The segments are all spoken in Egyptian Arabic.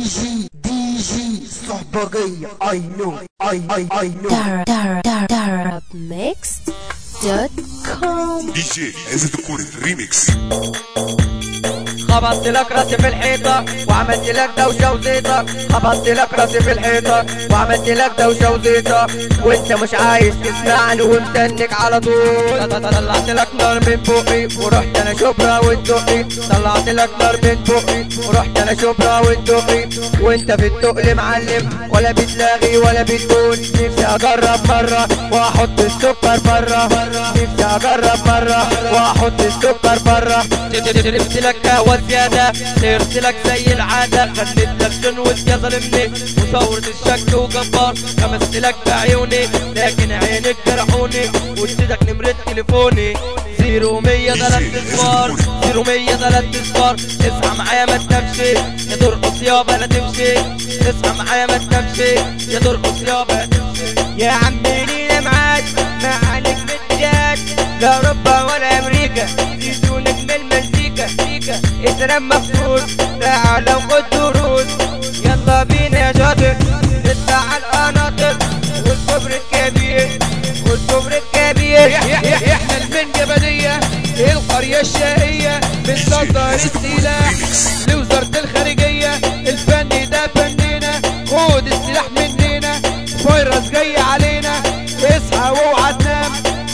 جي دي جي صحبجية I know I I I know Dar Dar Dar Darab Mixed dot com دي جي عزت الكوري ريميكس خبطت لك راسي في الحيطة وعملت لك دوشة وزيطة خبطت لك راسي في الحيطة وعملت لك دوشة وزيطة وانت مش عايز تسمعني ومتنك على طول طلعت لك نار من بقي ورحت انا شبرا والدقي طلعت لك نار من بقي ورحت انا شبرا والدقي وانت في التقل معلم ولا بتلاغي ولا بتقول نفسي اجرب مرة واحط السكر برا نفسي اجرب مرة واحط السكر برا شربت لك قهوة زيادة صرت لك زي العادة خليت لك جنوت يا ظلمني وثورة الشك وجبار خمست لك بعيوني لكن عينك جرحوني واديتك نمرة تليفوني زيرو مية تلات اصفار زيرو مية تلات اصفار اصحى معايا ما تنامش يا ترقص يابا لا تمشي اصحى معايا ما تنامش يا ترقص يابا لا تمشي يا عمي لينا معاك ما عليك بالجاد لا اوروبا ولا امريكا يدونك من المزيكا مزيكا اترم مفروض تعال وخد دروس يلا بينا يا شاطر نطلع على القناطر والكبر الكبير والكبر الكبير احنا المنجبلية القرية الشقية بنصدر السلاح لوزارة الخارجية الفن ده فننا خد السلاح مننا فيروس جاي علينا اصحى واوعى تنام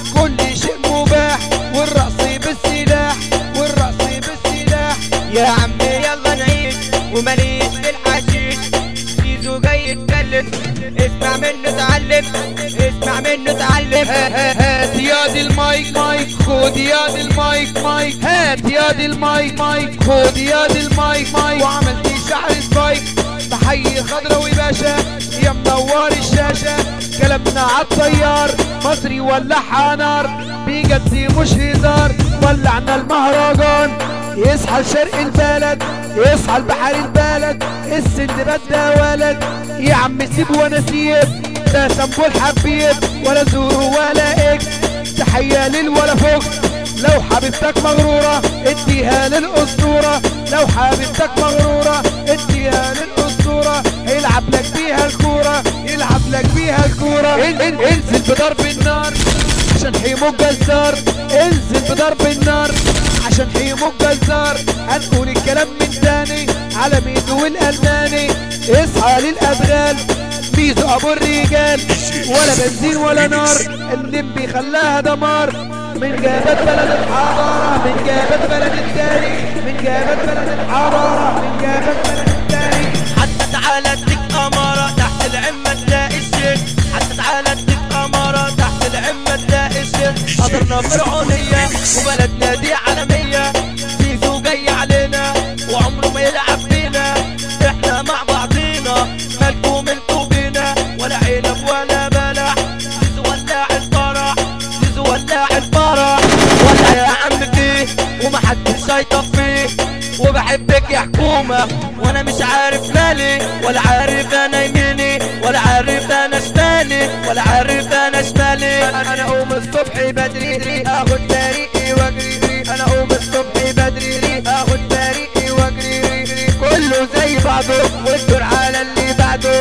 كل شيء مباح والرقص بالسلاح والرقص بالسلاح يا عمي يلا نعيش وماليش في الحشيش زيزو جاي يتكلم اسمع منه اتعلم اسمع منه اتعلم هات يا دي المايك مايك خد يا دي المايك مايك هات يا دي المايك مايك خد يا دي المايك مايك وعملت شعر سبايك بحيي خضراوي باشا يا منور الشاشة كلامنا عالطيار مصري ولعها نار بجد مش هزار ولعنا المهرجان يصحى لشرق البلد يصحى لبحر البلد السندباد ده ولد يا عم سيب وانا سيب ده سمبول حبيب ولا زورو ولا اكس تحية ليل ولا فوكس لو حبيبتك مغرورة اديها للأسطورة لو حبيبتك مغرورة اديها للأسطورة يلعب لك بيها الكورة يلعب لك بيها الكورة ان- ان- انزل بضرب النار عشان حيمو الجزار انزل بضرب النار عشان حيمو الجزار هنقول الكلام من تاني على ميدو والألماني اصحى للأدغال ميزو ابو الرجال ولا بنزين ولا نار الليمبي خلاها دمار من جابت بلد الحضارة من جابت بلد التاريخ من جابت بلد الحضارة من جابت بلد التاريخ حتى تعالى اديك اماره تحت العمه تلاقي الشيخ حتى تعالى اديك اماره تحت العمه تلاقي الشيخ حضرنا فرعونيه وبلدنا دي عالميه زيزو جاي علينا وعمره ما يلعب بينا احنا مع بعضينا مالكوا منكوا بينا ولا عنب ولا بلح زيزو ولع الفرح زيزو ولع الفرح ولع يا عم فيه ومحدش هيطفيه وبحبك يا حكومة وانا مش عارف مالي ولا عارف انا يميني ولا عارف انا شمالي ولا عارف انا شمالي انا اقوم الصبح بدري اخد طريقي واجري انا اقوم الصبح بدري اخد طريقي واجري كله زي بعضه والدور على اللي بعده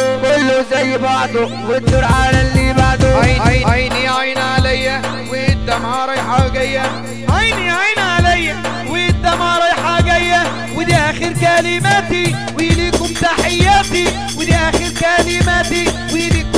كله زي بعضه والدور على اللي بعده عين عين عيني عين عليا والدمعة رايحة جاية عيني عين عليا والدمعة رايحة جاية ودي آخر كلماتي وليكم تحياتي ودي آخر كلماتي وليكم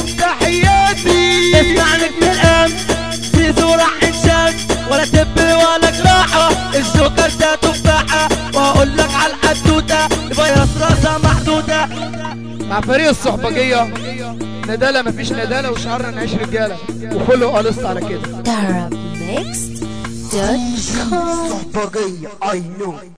تحياتي اسمعني من الان زيزو راح انشاك ولا تب ولا جراحة الجوكر ده تفاحة واقول لك على الحدوتة فيروس راسها محدودة مع فريق الصحبجية ندالة مفيش ندالة وشعرنا نعيش رجالة وكله قالص على كده Darab Mixed dot دي جي com صحبجية I know